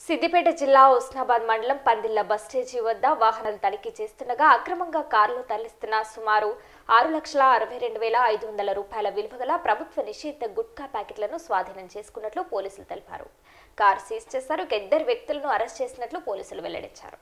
సిద్దిపేట జిల్లా ఉస్నాబాద్ మండలం Pandilla bus stage వద్ద వాహనాలు తనిఖీ చేస్తుండగా అక్రమంగా కారులో తరలిస్తున్న సుమారు ఆరు లక్షల అరవై రెండు వేల ఐదు వందల రూపాయల విలువ గల ప్రభుత్వ నిషేధ గుట్కా ప్యాకెట్లను స్వాధీనం చేసుకున్నట్లు పోలీసులు తెలిపారు కారు సీజ్ చేశారు ఇక ఇద్దరు వ్యక్తులను అరెస్ట్ చేసినట్లు పోలీసులు వెల్లడించారు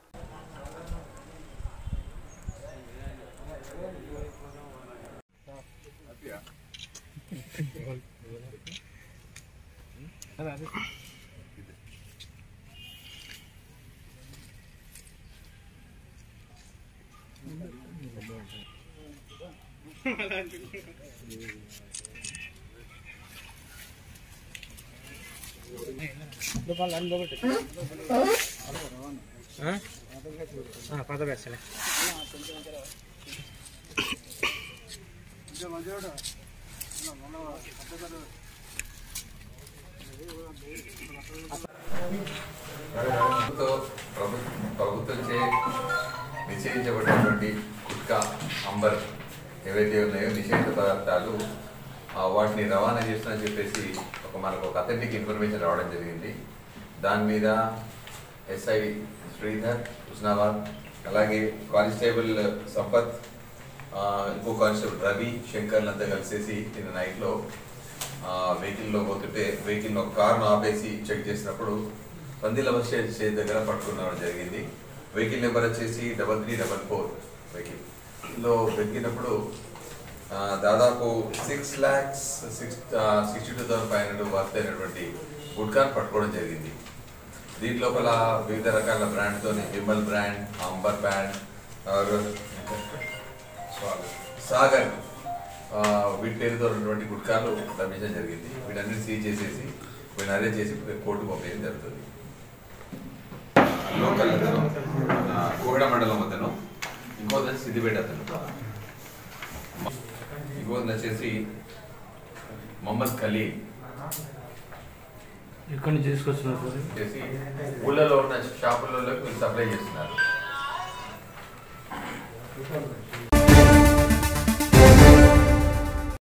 పాత బ్యాచ్లే ప్రభుత్వ ప్రభు- ప్రభుత్వంచే నిషేధించబడినటువంటి గుట్కా అంబర్ ఏవైతే ఉన్నాయో నిషేధిత పదార్థాలు ఆ, వాటిని రవాణా చేస్తున్నా చెప్పేసి ఒక మనకు ఒక అథెంటిక్ ఇన్ఫర్మేషన్ రావడం జరిగింది దాని మీద ఎస్ఐ శ్రీధర్ హుస్నాబాద్ అలాగే కానిస్టేబుల్ సంపత్ ఆ, ఇంకో కానిస్టేబుల్ రవి శంకర్లంతా కలిసేసి నిన్న నైట్లో వెహికల్లో పోతుంటే వెహికల్ ఒక కార్ను ఆపేసి చెక్ చేసినప్పుడు పందిల బస్ స్టేజ్ దగ్గర పట్టుకున్నడం జరిగింది వెహికల్ నెంబర్ వచ్చేసి double three double four vehicle లో వెతికినప్పుడు ఆ, దాదాపు six lakhs six sixty two thousand five hundred worth అయినటువంటి గుడ్కాన్ పట్టుకోవడం జరిగింది దీని లోపల వివిధ రకాల బ్రాండ్తో Vimal brand Amber brand Sagar ఆ, వీటి పేరుతో ఉన్నటువంటి గుట్కాలు లభించడం జరిగింది వీటన్నిటి సీజ్ చేసేసి వీటిని అరెస్ట్ చేసి కోర్టుకు పంపించడం జరుగుతుంది లోకల్ అతను ఆ, కోగడ మండలం అతను ఇంకో అతను సిద్దిపేట అతను ఇంకో అతను వచ్చేసి మొహమ్మద్ ఖలీల్ ఎక్కడి నుంచి తీసుకొచ్చినారు సార్ చేసి ఊళ్ళలో ఉన్న షాపులలో సప్లై చేస్తున్నారు